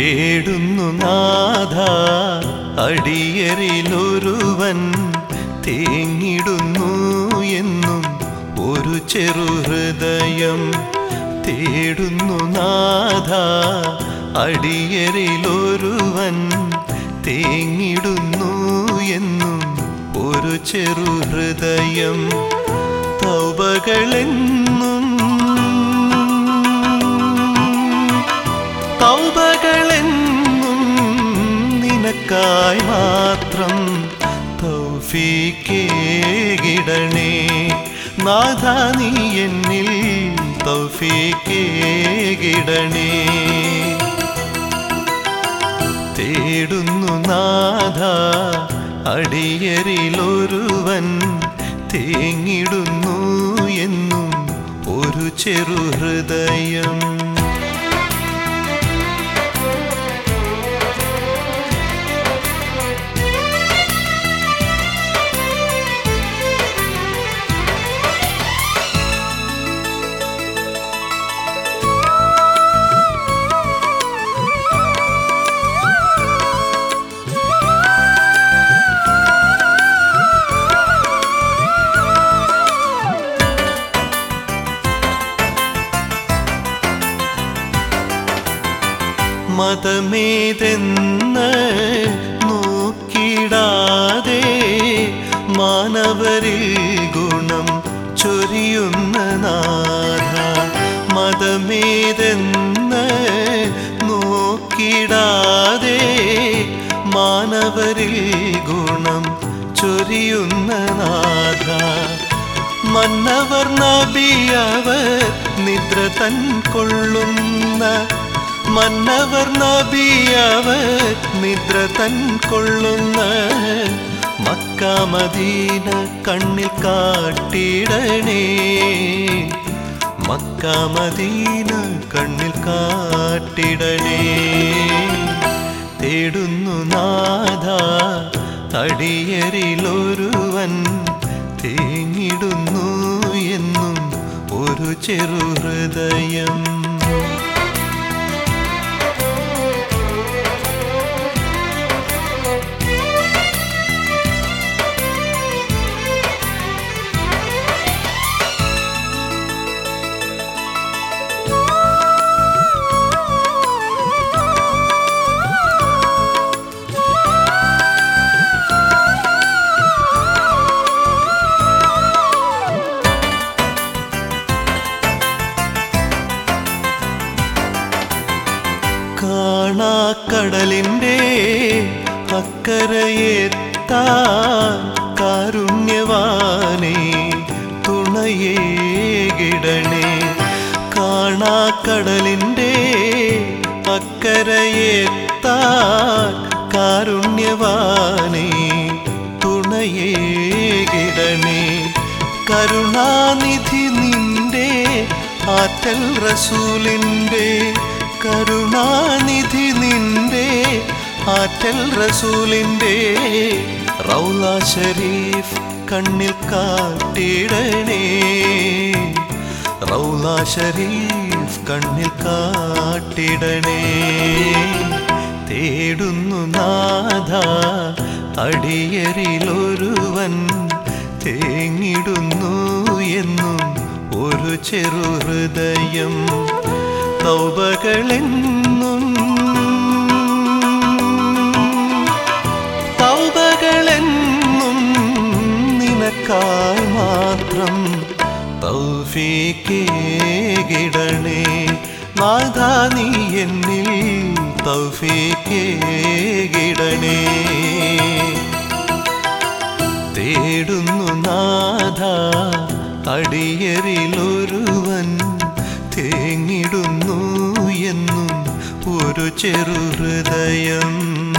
തേടുന്നു നാഥ അടിയറിലൊരുവൻ തേങ്ങിടുന്നു എന്നും ഒരു ചെറുഹൃദയം തേടുന്നു നാഥ അടിയറിലൊരുവൻ തേങ്ങിടുന്നു എന്നും ഒരു ചെറുഹൃദയം തൗബകളെന്നും തൗബകളെന്നും നിനക്കായി മാത്രം തൗഫീക്കേകിടണേ നാഥ നീ എന്നിൽ തൗഫീക്കേകിടണേ തേടുന്നു നാഥ അടിയറിലൊരുവൻ തേങ്ങിടുന്നു എന്നും ഒരു ചെറുഹൃദയം മതമേതെന്ന് നോക്കിടാതെ മാനവരിൽ ഗുണം ചൊരിയുന്ന നാഥ മതമേതെന്ന് നോക്കിടാതെ മാനവരിൽ ഗുണം ചൊരിയുന്ന നാഥ മന്നവർ നബിയവർ നിദ്ര തൻ കൊള്ളുന്ന മന്നവർ നബിയവർ നിദ്ര തൻ കൊള്ളുന്ന മക്ക മദീന കണ്ണിൽ കാട്ടിടണേ മക്ക മദീന കണ്ണിൽ കാട്ടിടണേ തേടുന്നു നാഥ അടിയറിലൊരുവൻ തേങ്ങിടുന്നു എന്നും ഒരു ചെറുഹൃദയം കാണാക്കടലിൻ്റെ അക്കരയെത്താൻ കാരുണ്യവാനേ തുണയേകിടണേ കാണാക്കടലിൻ്റെ അക്കരയെത്താൻ കാരുണ്യവാനേ തുണയേകിടണേ കരുണാനിധി നിന്റെ ആറ്റൽ റസൂലിൻ്റെ കരുണാനിധി നിന്റെ ആറ്റൽ റസൂലിൻ്റെ റൗല ഷരീഫ് കണ്ണിൽ കാട്ടിടണേ റൗല ഷരീഫ് കണ്ണിൽ കാട്ടിടണേ തേടുന്നു നാഥ അടിയറിലൊരുവൻ തേങ്ങിടുന്നു എന്നും ഒരു ചെറുഹൃദയം തൗബകളെന്നും തൗബകളെന്നും നിനക്കായി മാത്രം തൗഫീക്കേകിടണേ നാഥ നീ എന്നിൽ തൗഫീക്കേകിടണേ തേടുന്നു നാഥ അടിയറിലൊരുവൻ തേങ്ങിടുന്നു എന്നും ഒരു ചെറുഹൃദയം